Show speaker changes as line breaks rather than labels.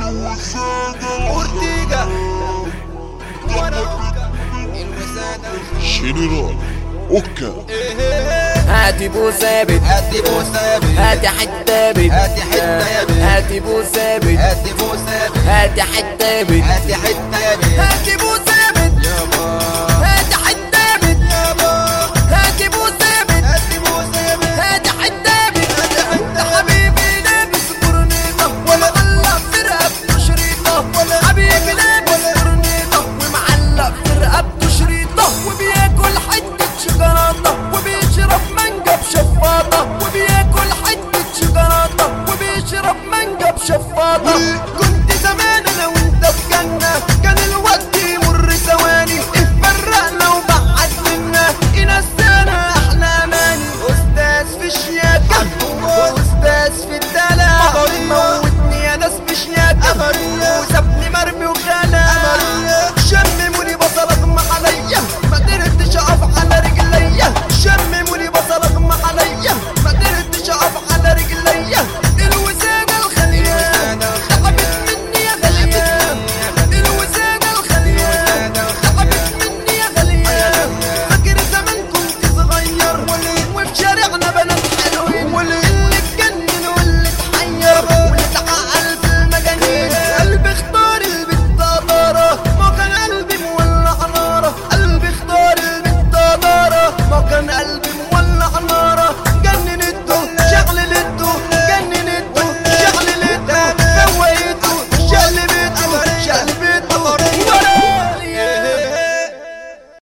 اورتيجا الوسادة
جنرال اوكا
هاتي بو ثابت
هاتي بو ثابت
هاتي حتة بت
هاتي حتة يا بت.
هاتي بو ثابت
هاتي بو ثابت
هاتي حتة بت
هاتي حتة يا بت
هاتي بو ثابت
يابا
هاتي حتة بت
يابا
هاتي بو ثابت
هاتي بو ثابت
هاتي حتة بت
هاتي حتة
حبيبي لابس برنيطة ومعلق في رقبته شريطة حبيبي لابس برنيطة ومعلق في رقبته شريطة وبياكل حتة شوكولاتة وبيشرب مانجا بشفاطة وبياكل حتة شوكولاتة وبيشرب مانجا بشفاطة